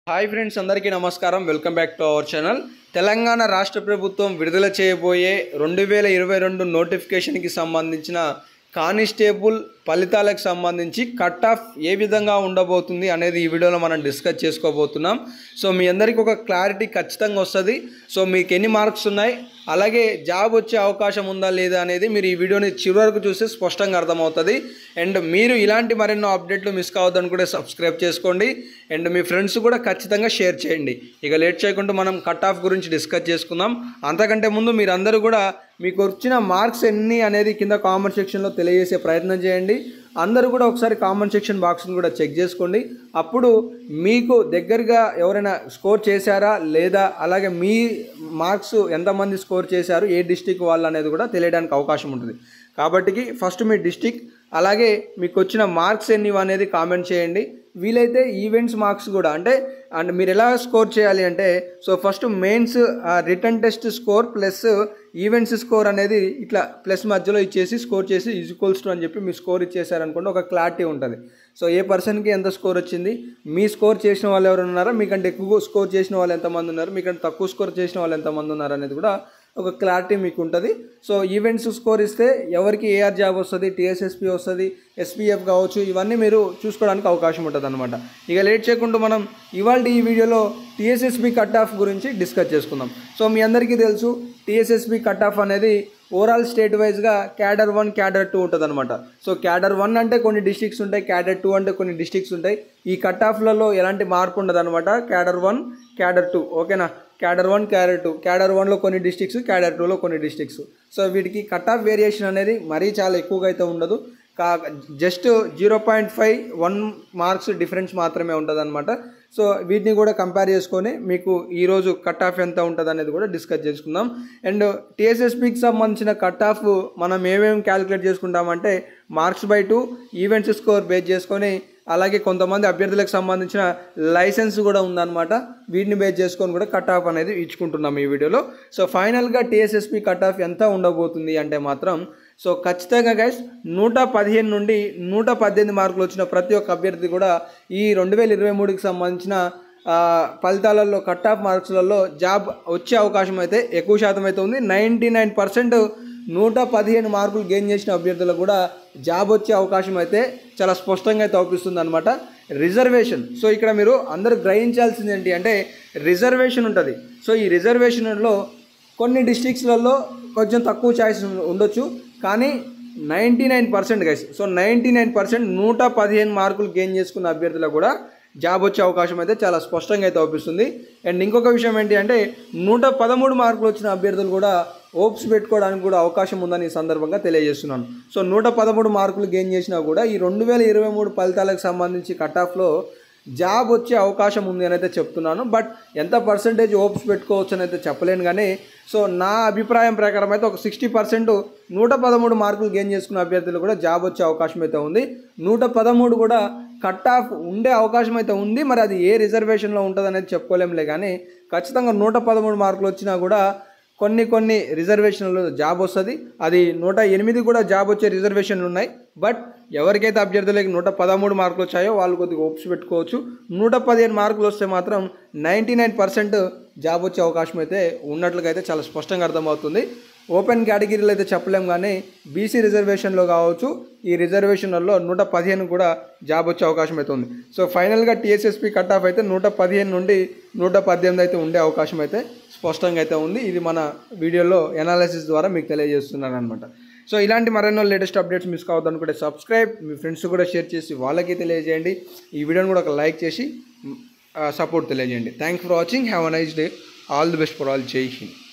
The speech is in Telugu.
హాయ్ ఫ్రెండ్స్ అందరికీ నమస్కారం welcome back to our channel Telangana రాష్ట్ర ప్రభుత్వం విడుదల చేయబోయే రెండు వేల ఇరవై రెండు నోటిఫికేషన్కి సంబంధించిన కానిస్టేబుల్ ఫలితాలకు సంబంధించి కట్ ఆఫ్ ఏ విధంగా ఉండబోతుంది అనేది ఈ వీడియోలో మనం డిస్కస్ చేసుకోబోతున్నాం సో మీ అందరికీ ఒక క్లారిటీ ఖచ్చితంగా వస్తుంది సో మీకు ఎన్ని మార్క్స్ ఉన్నాయి అలాగే జాబ్ వచ్చే అవకాశం ఉందా లేదా అనేది మీరు ఈ వీడియోని చివరి వరకు చూస్తే స్పష్టంగా అర్థమవుతుంది అండ్ మీరు ఇలాంటి మరెన్నో అప్డేట్లు మిస్ కావద్దని కూడా సబ్స్క్రైబ్ చేసుకోండి అండ్ మీ ఫ్రెండ్స్ కూడా ఖచ్చితంగా షేర్ చేయండి ఇక లేట్ చేయకుండా మనం కట్ ఆఫ్ గురించి డిస్కస్ చేసుకుందాం అంతకంటే ముందు మీరందరూ కూడా మీకు వచ్చిన మార్క్స్ ఎన్ని అనేది కింద కామెంట్ సెక్షన్లో తెలియజేసే ప్రయత్నం చేయండి అందరూ కూడా ఒకసారి కామెంట్ సెక్షన్ బాక్స్ని కూడా చెక్ చేసుకోండి అప్పుడు మీకు దగ్గరగా ఎవరైనా స్కోర్ చేశారా లేదా అలాగే మీ మార్క్స్ ఎంతమంది స్కోర్ చేశారు ఏ డిస్టిక్ వాళ్ళు అనేది కూడా తెలియడానికి అవకాశం ఉంటుంది కాబట్టి ఫస్ట్ మీ డిస్టిక్ అలాగే మీకు వచ్చిన మార్క్స్ ఎన్ని అనేది కామెంట్ చేయండి వీలైతే ఈవెంట్స్ మార్క్స్ కూడా అంటే అండ్ మీరు ఎలా స్కోర్ చేయాలి అంటే so first mains return test score plus events score అనేది ఇట్లా ప్లస్ మధ్యలో ఇచ్చేసి స్కోర్ చేసి ఈక్వల్స్ టు అని చెప్పి మీ స్కోర్ ఇచ్చేసారనుకోండి ఒక క్లారిటీ ఉంటుంది సో ఏ పర్సన్కి ఎంత స్కోర్ వచ్చింది మీ స్కోర్ చేసిన వాళ్ళు ఎవరు ఉన్నారో మీకంటే ఎక్కువ స్కోర్ చేసిన వాళ్ళు ఎంతమంది ఉన్నారు మీకంటే తక్కువ స్కోర్ చేసిన వాళ్ళు ఎంతమంది ఉన్నారు అనేది కూడా ఒక క్లారిటీ మీకు ఉంటుంది సో ఈవెంట్స్ స్కోర్ ఇస్తే ఎవరికి ఏఆర్ జాబ్ వస్తుంది టీఎస్ఎస్పి వస్తుంది ఎస్పీఎఫ్ కావచ్చు ఇవన్నీ మీరు చూసుకోవడానికి అవకాశం ఉంటుంది అనమాట ఇక లేట్ చేయకుండా మనం ఇవాళ ఈ వీడియోలో టీఎస్ఎస్పి కట్ ఆఫ్ గురించి డిస్కస్ చేసుకుందాం సో మీ అందరికీ తెలుసు టీఎస్ఎస్పి కట్ ఆఫ్ అనేది ఓవరాల్ స్టేట్ వైజ్గా క్యాడర్ వన్ క్యాడర్ టూ ఉంటుంది అనమాట సో క్యాడర్ వన్ అంటే కొన్ని డిస్ట్రిక్ట్స్ ఉంటాయి క్యాడర్ టూ అంటే కొన్ని డిస్ట్రిక్ట్స్ ఉంటాయి ఈ కట్ ఆఫ్లలో ఎలాంటి మార్పు ఉండదు అనమాట క్యాడర్ వన్ క్యాడర్ టూ ఓకేనా క్యాడర్ వన్ క్యాడర్ టూ క్యాడర్ వన్లో కొన్ని డిస్ట్రిక్ట్స్ క్యాడర్ టూలో కొన్ని డిస్ట్రిక్ట్స్ సో వీటికి కట్ ఆఫ్ వేరియేషన్ అనేది మరీ చాలా ఎక్కువగా అయితే ఉండదు కా just zero point five one marks difference మాత్రమే ఉంటుంది అనమాట సో వీటిని కూడా కంపేర్ చేసుకొని మీకు ఈరోజు కట్ ఆఫ్ ఎంత ఉంటుంది అనేది కూడా డిస్కస్ చేసుకుందాం అండ్ టీఎస్ఎస్పికి సంబంధించిన కట్ ఆఫ్ మనం ఏమేమి క్యాలిక్యులేట్ చేసుకుంటామంటే marks by two events score base చేసుకొని అలాగే కొంతమంది అభ్యర్థులకు సంబంధించిన లైసెన్స్ కూడా ఉందన్నమాట వీటిని బేస్ చేసుకొని కూడా కట్ ఆఫ్ అనేది ఇచ్చుకుంటున్నాం ఈ వీడియోలో సో ఫైనల్గా టీఎస్ఎస్పి కట్ ఆఫ్ ఎంత ఉండబోతుంది అంటే మాత్రం సో ఖచ్చితంగా గైస్ నూట పదిహేను నుండి నూట పద్దెనిమిది మార్కులు వచ్చిన ప్రతి ఒక్క అభ్యర్థి కూడా ఈ రెండు వేల ఇరవై మూడుకి సంబంధించిన ఆ, ఫలితాలలో కట్ ఆఫ్ మార్క్స్లలో జాబ్ వచ్చే అవకాశం అయితే ఎక్కువ శాతం అయితే ఉంది నైంటీ నైన్ పర్సెంట్ నూట పదిహేను మార్కులు గెయిన్ చేసిన అభ్యర్థులకు కూడా జాబ్ వచ్చే అవకాశం అయితే చాలా స్పష్టంగా అయితే అవుపిస్తుంది అనమాట రిజర్వేషన్ సో ఇక్కడ మీరు అందరూ గ్రహించాల్సింది ఏంటి అంటే రిజర్వేషన్ ఉంటుంది సో ఈ రిజర్వేషన్లో కొన్ని డిస్ట్రిక్ట్స్లలో కొంచెం తక్కువ ఛాయిస్ ఉండొచ్చు కానీ ninety nine percent guys so ninety nine percent నూట పదిహేను మార్కులు గెయిన్ చేసుకున్న అభ్యర్థులకు కూడా జాబ్ వచ్చే అవకాశం అయితే చాలా స్పష్టంగా అయితే అవుపిస్తుంది అండ్ ఇంకొక విషయం ఏంటి అంటే నూట పదమూడు మార్కులు వచ్చిన అభ్యర్థులు కూడా ఓప్స్ పెట్టుకోవడానికి కూడా అవకాశం ఉందని ఈ సందర్భంగా తెలియజేస్తున్నాను సో నూట పదమూడు మార్కులు గెయిన్ చేసినా కూడా ఈ రెండు వేల ఇరవై మూడు ఫలితాలకు సంబంధించి కట్ ఆఫ్లో జాబ్ వచ్చే అవకాశం ఉంది అని అయితే చెప్తున్నాను బట్ ఎంత పర్సంటేజ్ ఓప్స్ పెట్టుకోవచ్చు అని అయితే చెప్పలేను కానీ సో నా అభిప్రాయం ప్రకారం అయితే ఒక సిక్స్టీ పర్సెంట్ నూట పదమూడు మార్కులు గెయిన్ చేసుకున్న అభ్యర్థులు కూడా జాబ్ వచ్చే అవకాశం అయితే ఉంది నూట పదమూడు కూడా కట్ ఆఫ్ ఉండే అవకాశం అయితే ఉంది మరి అది ఏ రిజర్వేషన్లో ఉంటుంది అనేది చెప్పుకోలేంలే కానీ ఖచ్చితంగా నూట పదమూడు మార్కులు వచ్చినా కూడా కొన్ని కొన్ని రిజర్వేషన్లు జాబ్ వస్తుంది అది నూట ఎనిమిది కూడా జాబ్ వచ్చే రిజర్వేషన్లు ఉన్నాయి బట్ ఎవరికైతే అభ్యర్థులకి నూట పదమూడు మార్కులు వచ్చాయో వాళ్ళు కొద్దిగా ఓప్స్ పెట్టుకోవచ్చు నూట పదిహేను మార్కులు వస్తే మాత్రం నైంటీ నైన్ పర్సెంట్ జాబ్ వచ్చే అవకాశం అయితే ఉన్నట్లుగా అయితే చాలా స్పష్టంగా అర్థమవుతుంది ఓపెన్ కేటగిరీలో అయితే చెప్పలేం కానీ బీసీ రిజర్వేషన్లో కావచ్చు ఈ రిజర్వేషన్లలో నూట పదిహేను కూడా జాబ్ వచ్చే అవకాశం అయితే ఉంది సో ఫైనల్గా టీఎస్ఎస్పి కట్ ఆఫ్ అయితే నూట పదిహేను నుండి నూట పద్దెనిమిది అయితే ఉండే అవకాశం అయితే స్పష్టంగా అయితే ఉంది ఇది మన వీడియోలో ఎనాలిసిస్ ద్వారా మీకు తెలియజేస్తున్నాను అనమాట సో ఇలాంటి మరెన్నో లేటెస్ట్ అప్డేట్స్ మిస్ కావద్దు అనుకుంటే సబ్స్క్రైబ్ మీ ఫ్రెండ్స్ కూడా షేర్ చేసి వాళ్ళకి తెలియజేయండి ఈ వీడియోని కూడా ఒక లైక్ చేసి సపోర్ట్ తెలియజేయండి thanks for watching have a nice day all the best for all Jai Hind